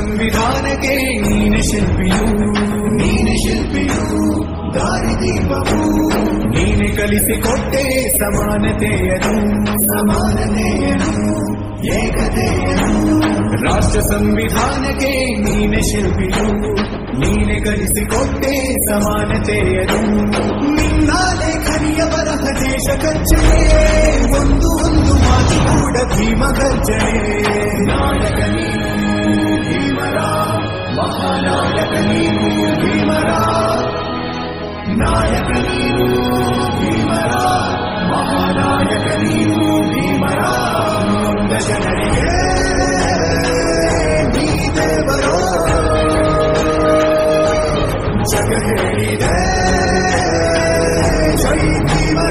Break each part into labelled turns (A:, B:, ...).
A: ಸಂವಿಧಾನಕ್ಕೆ ನೀನೆ ಶಿಲ್ಪಿಯು ನೀನೆ ಶಿಲ್ಪಿಯು ದಾರಿದೀಪವು ನೀನೆ ಕಲಿಸಿಕೊಟ್ಟೆ ಸಮಾನತೆಯನು ಸಮಾನತೆಯನು ಏಕತೆಯನು ರಾಷ್ಟ್ರ ಸಂವಿಧಾನಕ್ಕೆ ನೀನೆ ಶಿಲ್ಪಿಯು ನೀನೆ ಕಲಿಸಿಕೊಟ್ಟೆ ಸಮಾನತೆಯನು ನಿನ್ನ ಲೇಖನಿಯ ಬರಹ ದೇಶ ಕಚ್ಚನೆ ಒಂದು ಒಂದು ಮಾತು ಕೂಡ ಭೀಮ ಗರ್ಜನೆ ನಾಯಕ ನೀನು ಭೀಮರ ಮಹಾನಾಯಕ ನೀನು ಭೀಮರ ನಾಯಕ ನೀನು ಭೀಮರ ಮಹಾನಾಯಕ ನೀನು ಭೀಮರ ನೊಂದ ಜನರಿಗೆ ನೀ ದೇವರೋ ಜಗ ಹೇಳಿದೆ ಜೈ ಭೀಮರ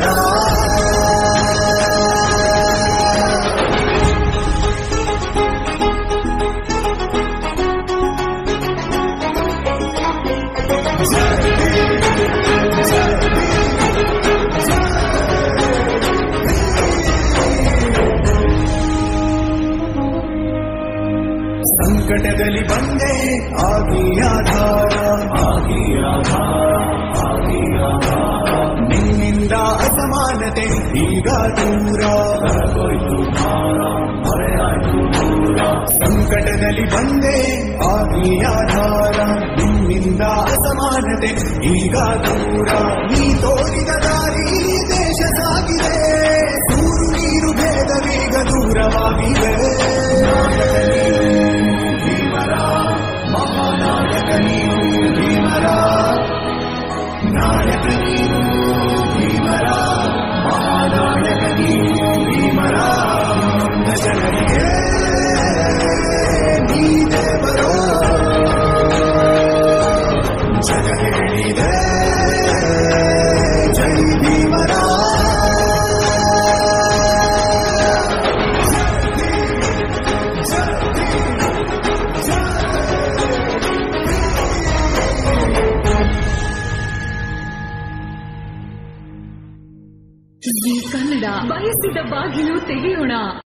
A: ಸಂಕಟದಲ್ಲಿ ಬಂದೆ ಆಗಿ ಆಧಾರ ಆಗಿ ಆಧಾರ ಆಗಿ ಆಧಾರ ನಿನ್ನಿಂದ ಅಸಮಾನತೆ ಈಗ ದೂರ ಹೊರಗೋಯ್ತು ಭಾರ ಹೊರೆಯಾಯ್ತು ದೂರ ಸಂಕಟದಲ್ಲಿ ಬಂದೆ ಆಗಿ ಆಧಾರ ನಿನ್ನಿಂದ ಅಸಮಾನತೆ ಈಗ ದೂರ ನೀ ತೋರಿದ ದಾರಿ ದೇಶ ಸಾಗಿದೆ ದೂರು ನೀರು ಭೇದವೀಗ ದೂರವಾಗಿದೆ ನಾಯಕ ನೀನು ಭೀಮರ ಮಹಾನಾಯಕ ನೀನು ಭೀಮರ ನಾಯಕ ನೀನು ಭೀಮರ ಮಹಾನಾಯಕ ನೀನು ಭೀಮರ ನೊಂದ ಜನರಿಗೆ ನೀ ದೇವರೋ ಜಗ ಹೇಳಿದೆ ಜೈ ಭೀಮರ
B: ಈ ಕನ್ನಡ ಬಯಸಿದ ಬಾಗಿಲು ತೆಗೆಯೋಣ